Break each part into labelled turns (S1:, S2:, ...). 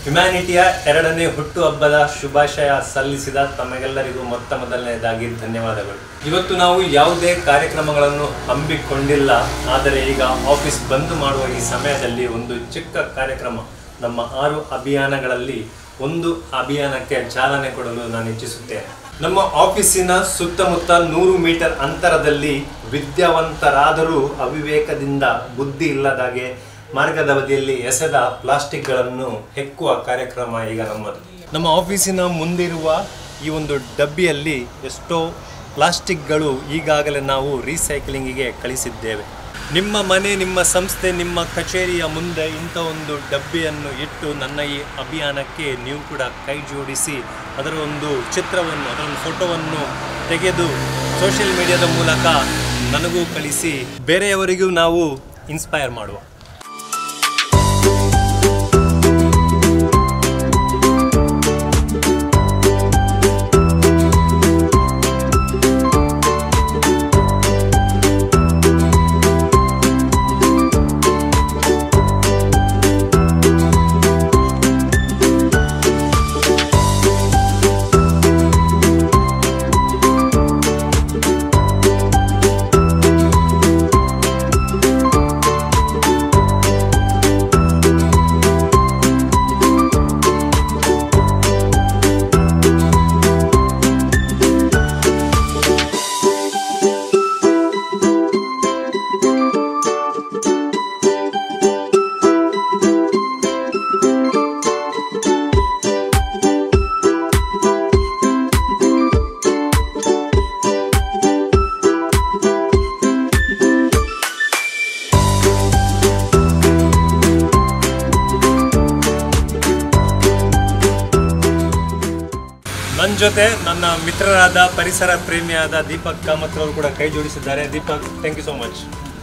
S1: ಹ್ಯುಮ್ಯಾನಿಟಿಯ ಎರಡನೇ ಹುಟ್ಟುಹಬ್ಬದ ಶುಭಾಶಯ ಸಲ್ಲಿಸಿದ ತಮಗೆಲ್ಲರಿಗೂ ಮೊತ್ತ ಮೊದಲನೇದಾಗಿ ಧನ್ಯವಾದಗಳು ಇವತ್ತು ನಾವು ಯಾವುದೇ ಕಾರ್ಯಕ್ರಮಗಳನ್ನು ಹಮ್ಮಿಕೊಂಡಿಲ್ಲ ಆದರೆ ಈಗ ಆಫೀಸ್ ಬಂದ್ ಮಾಡುವ ಈ ಸಮಯದಲ್ಲಿ ಒಂದು ಚಿಕ್ಕ ಕಾರ್ಯಕ್ರಮ ನಮ್ಮ ಆರು ಅಭಿಯಾನಗಳಲ್ಲಿ ಒಂದು ಅಭಿಯಾನಕ್ಕೆ ಚಾಲನೆ ಕೊಡಲು ನಾನು ಇಚ್ಛಿಸುತ್ತೇನೆ ನಮ್ಮ ಆಫೀಸಿನ ಸುತ್ತಮುತ್ತ ನೂರು ಮೀಟರ್ ಅಂತರದಲ್ಲಿ ವಿದ್ಯಾವಂತರಾದರೂ ಅವಿವೇಕದಿಂದ ಬುದ್ಧಿ ಇಲ್ಲದಾಗೆ ಮಾರ್ಗದ ಬದಿಯಲ್ಲಿ ಎಸೆದ ಪ್ಲಾಸ್ಟಿಕ್ಗಳನ್ನು ಹೆಕ್ಕುವ ಕಾರ್ಯಕ್ರಮ ಈಗ ನಮ್ಮದು ನಮ್ಮ ಆಫೀಸಿನ ಮುಂದಿರುವ ಈ ಒಂದು ಡಬ್ಬಿಯಲ್ಲಿ ಎಷ್ಟೋ ಪ್ಲಾಸ್ಟಿಕ್ಗಳು ಈಗಾಗಲೇ ನಾವು ರೀಸೈಕ್ಲಿಂಗಿಗೆ ಕಳಿಸಿದ್ದೇವೆ ನಿಮ್ಮ ಮನೆ ನಿಮ್ಮ ಸಂಸ್ಥೆ ನಿಮ್ಮ ಕಚೇರಿಯ ಮುಂದೆ ಇಂಥ ಒಂದು ಡಬ್ಬಿಯನ್ನು ಇಟ್ಟು ನನ್ನ ಈ ಅಭಿಯಾನಕ್ಕೆ ನೀವು ಕೂಡ ಕೈ ಜೋಡಿಸಿ ಅದರ ಒಂದು ಚಿತ್ರವನ್ನು ಅದರ ಒಂದು ಫೋಟೋವನ್ನು ತೆಗೆದು ಸೋಷಿಯಲ್ ಮೀಡಿಯಾದ ಮೂಲಕ ನನಗೂ ಕಳಿಸಿ ಬೇರೆಯವರಿಗೂ ನಾವು ಇನ್ಸ್ಪೈರ್ ಮಾಡುವ ನನ್ನ ಜೊತೆ ನನ್ನ ಮಿತ್ರರಾದ ಪರಿಸರ ಪ್ರೇಮಿಯಾದ ದೀಪಕ್ ಕಾಮತ್ ಅವರು ಕೂಡ ಕೈ ಜೋಡಿಸಿದ್ದಾರೆ Deepak thank you so much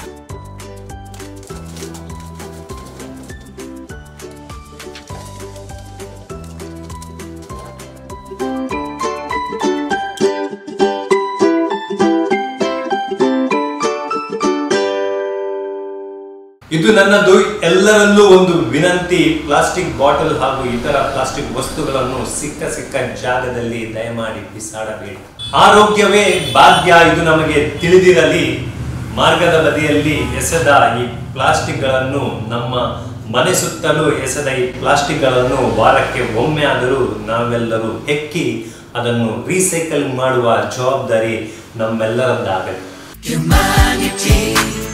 S1: ಇದು ನನ್ನದು ಎಲ್ಲರಲ್ಲೂ ಒಂದು ವಿನಂತಿ ಪ್ಲಾಸ್ಟಿಕ್ ಬಾಟಲ್ ಹಾಗೂ ಇತರ ಪ್ಲಾಸ್ಟಿಕ್ ವಸ್ತುಗಳನ್ನು ಸಿಕ್ಕ ಸಿಕ್ಕ ಜಾಗದಲ್ಲಿ ದಯಮಾಡಿ ಬಿಸಾಡಬೇಡಿ ಆರೋಗ್ಯವೇ ಭಾಗ್ಯ ಇದು ನಮಗೆ ತಿಳಿದಿರಲಿ ಮಾರ್ಗದ ಬದಿಯಲ್ಲಿ ಎಸೆದ ಈ ಪ್ಲಾಸ್ಟಿಕ್ಗಳನ್ನು ನಮ್ಮ ಮನೆ ಸುತ್ತಲೂ ಎಸೆದ ಈ ಪ್ಲಾಸ್ಟಿಕ್ಗಳನ್ನು ವಾರಕ್ಕೆ ಒಮ್ಮೆ ಆದರೂ ನಾವೆಲ್ಲರೂ ಹೆಕ್ಕಿ ಅದನ್ನು ರೀಸೈಕಲ್ ಮಾಡುವ ಜವಾಬ್ದಾರಿ ನಮ್ಮೆಲ್ಲರದ್ದಾಗಲಿ
S2: Humanity,